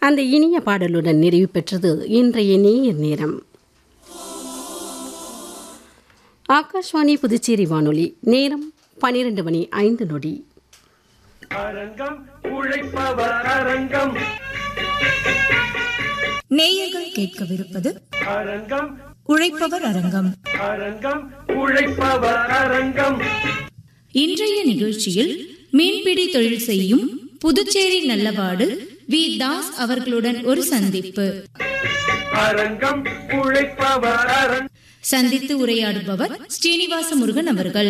அந்த இனிய பாடலுடன் நிறைவு பெற்றது இன்றைய நேயர் நேரம் ஆகாஷ்வாணி புதுச்சேரி வானொலி நேரம் பனிரெண்டு மணி ஐந்து நொடி அரங்கம் உழைப்பவர் அரங்கம் நேயர்கள் கேட்கவிருப்பது அரங்கம் உழைப்பவர் அரங்கம் அரங்கம் உழைப்பவர் அரங்கம் இன்றைய நிகழ்ச்சியில் மீன்பிடி தொழில் செய்யும் புதுச்சேரி நல்லவாடு வி தாஸ் அவர்களுடன் ஒரு சந்திப்பு அரங்கம் உழைப்பவர் அரங்கம் சந்தித்து உரையாடுபவர் ஸ்ரீனிவாச முருகன் அவர்கள்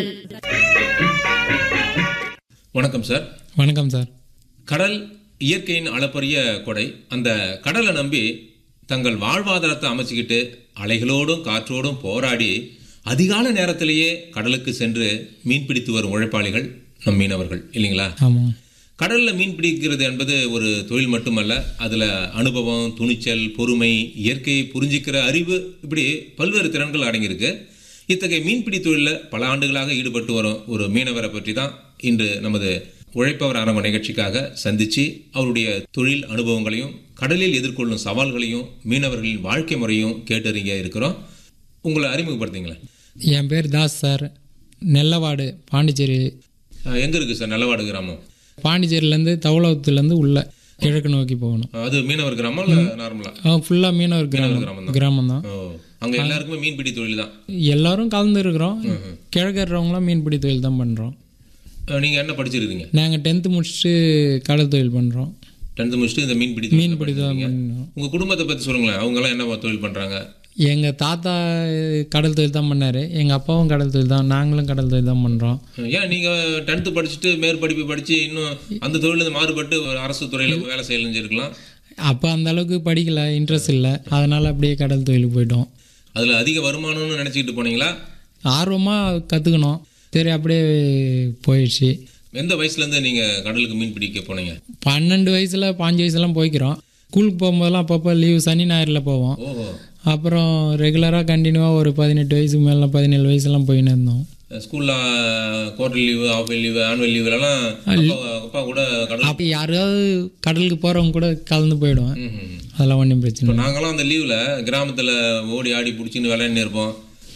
வணக்கம் சார் வணக்கம் சார் கடல் இயற்கையின் அளப்பரிய கொடை அந்த கடலை நம்பி தங்கள் வாழ்வாதாரத்தை அமைச்சுக்கிட்டு அலைகளோடும் காற்றோடும் போராடி அதிகால நேரத்திலேயே கடலுக்கு சென்று மீன் பிடித்து வரும் உழைப்பாளிகள் நம் மீனவர்கள் இல்லைங்களா ஆமாம் கடலில் மீன் பிடிக்கிறது என்பது ஒரு தொழில் மட்டுமல்ல அதில் அனுபவம் துணிச்சல் பொறுமை இயற்கையை புரிஞ்சிக்கிற அறிவு இப்படி பல்வேறு திறன்கள் அடங்கியிருக்கு இத்தகைய மீன்பிடி தொழிலில் பல ஆண்டுகளாக ஈடுபட்டு வரும் ஒரு மீனவரை பற்றி தான் இன்று நமது உழைப்பவர் அரங்க நிகழ்ச்சிக்காக சந்தித்து அவருடைய தொழில் அனுபவங்களையும் கடலில் எதிர்கொள்ளும் சவால்களையும் மீனவர்களின் வாழ்க்கை முறையும் கேட்டறிய இருக்கிறோம் உங்களை அறிமுகப்படுத்திங்களேன் என் பேர் தாஸ் சார் நெல்லவாடு பாண்டிச்சேரி எங்கே இருக்குது சார் நல்லவாடு கிராமம் பாண்டிச்சேரியிலேருந்து தவளத்துலேருந்து உள்ள கிழக்கு நோக்கி போகணும் அது மீனவர் கிராமம் இல்லை நார்மலாக ஃபுல்லாக மீனவர் கிராமம் கிராமம் தான். கிராமம் தான் ஓ அங்கே எல்லாருக்குமே மீன்பிடி தொழில் தான் எல்லாரும் கலந்து இருக்கிறோம் கிழக்கிறவங்களாம் மீன்பிடி தொழில் தான் பண்ணுறோம் அஹ் நீங்க என்ன படிச்சிருக்கீங்க நாங்கள் டென்த்து முடிச்சுட்டு கடல் தொழில் பண்ணுறோம் டென்த் முடிச்சுட்டு இந்த மீன்பிடி மீன்பிடி தான் தொழில் பண்ணுறோம் உங்க குடும்பத்தை பத்தி சொல்லுங்களேன் அவங்க எல்லாம் என்ன தொழில் பண்றாங்க எங்கள் தாத்தா கடல் தொழில் தான் பண்ணார் எங்கள் அப்பாவும் கடல் தொழில் தான் நாங்களும் கடல் தொழில் தான் பண்ணுறோம் ஏன் நீங்க டென்த்து படிச்சுட்டு மேற்படிப்பு படிச்சு இன்னும் அந்த தொழில மாறுபட்டு ஒரு அரசு துறையில வேலை செய்யலன்னு இருக்கலாம் அப்போ அந்த அளவுக்கு படிக்கல இன்ட்ரெஸ்ட் இல்லை அதனால் அப்படியே கடல் தொழிலுக்கு போயிட்டோம் அதுல அதிக வருமானம்னு நினைச்சிட்டு போனீங்களா ஆர்வமாக கற்றுக்கணும் சரி அப்படியே போயிடுச்சு எந்த வயசுல இருந்து நீங்க கடலுக்கு மீன் பிடிக்க போனீங்க பன்னெண்டு வயசில் பாஞ்சு வயசுலாம் போய்க்கிறோம் ஸ்கூலுக்கு போகும்போதெல்லாம் அப்பப்போ லீவு சனி ஞாயிறில் போவோம் ஓஹோ அப்புறம் ரெகுலராக கண்டினியூவாக ஒரு பதினெட்டு வயசுக்கு மேலே பதினேழு வயசுலாம் போயின்னு இருந்தோம் ஸ்கூல்ல quarter leave half leave annual லீவுலலாம் அப்பா அப்பா கூட கடல் அப்போ யாராவது கடலுக்கு போகிறவங்க கூட கலந்து போயிடுவேன் ம், ம். அதெல்லாம் ஒன்றும் பிரச்சனை இப்போ இல்லை நாங்களாம் அந்த லீவில் கிராமத்தில் ஓடி ஆடி பிடிச்சின்னு விளையாண்டு இருப்போம்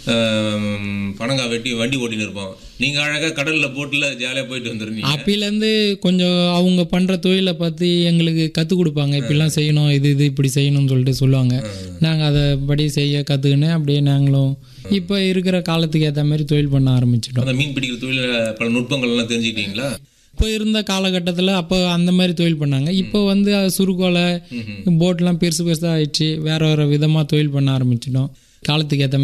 ஆம், பனங்காய் வெட்டி வண்டி ஓட்டின்னு இருப்போம் நீங்கள் அழகாக கடலில் போட்டில் ஜாலியாக போயிட்டு வந்துருந்தீங்க அப்பையிலேருந்து கொஞ்சம் அவங்க பண்ணுற தொழிலை பற்றி எங்களுக்கு கற்றுக் கொடுப்பாங்க இப்படிலாம் செய்யணும் இது இது இப்படி செய்யணும்னு சொல்லிட்டு சொல்லுவாங்க நாங்கள் அதை படி செய்ய கற்றுக்கின்னு அப்படியே நாங்களும் இப்போ இருக்கிற காலத்துக்கு ஏற்ற மாதிரி தொழில் பண்ண ஆரம்பிச்சிட்டோம் அந்த மீன் பிடிக்கிற தொழிலில் பல நுட்பங்கள்லாம் தெரிஞ்சுக்கிட்டீங்களா இப்போ இருந்த காலகட்டத்தில் அப்போ அந்த மாதிரி தொழில் பண்ணாங்க இப்போ வந்து அது சுருக்கோலை போட்லாம் பெருசு பெருசாக ஆயிடுச்சு வேற வேற விதமாக தொழில் பண்ண ஆரம்பிச்சிட்டோம் காலத்துக்கு ஏற்ற